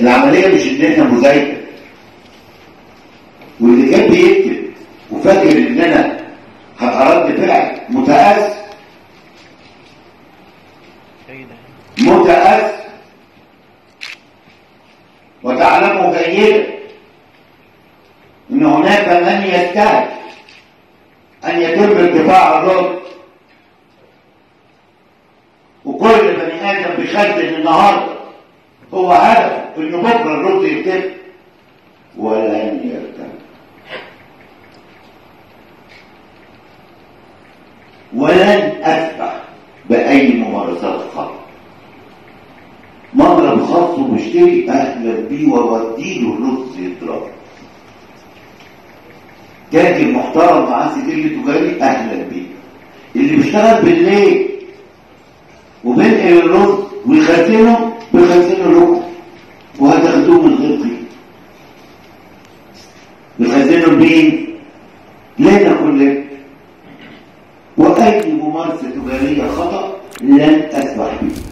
العملية مش ان احنا مذاكر واللي كان بيكتب وفاكر ان انا هبقى رد فعل متأسف متأسف وتعلموا جيدا ان هناك من يستهدف ان يتم ارتفاع الرد وكل بني ادم بيخزن النهارده هو هدفه انه بكره الرد يتم ولن يرتفع ولن اسمح باي ممارسات خطأ مضرب خاص ومشتري اهلا بيه واوديله الرز يضرب تاجر محترم معاه سجل تجاري اهلا بيه اللي بيشتغل بالليل وبينقل الرز ويخزنه بيخزنه لكم وهتاخدوه من غير قيمه بيخزنه لمين؟ لنا كلنا واي ممارسه تجاريه خطا لن اسمح بها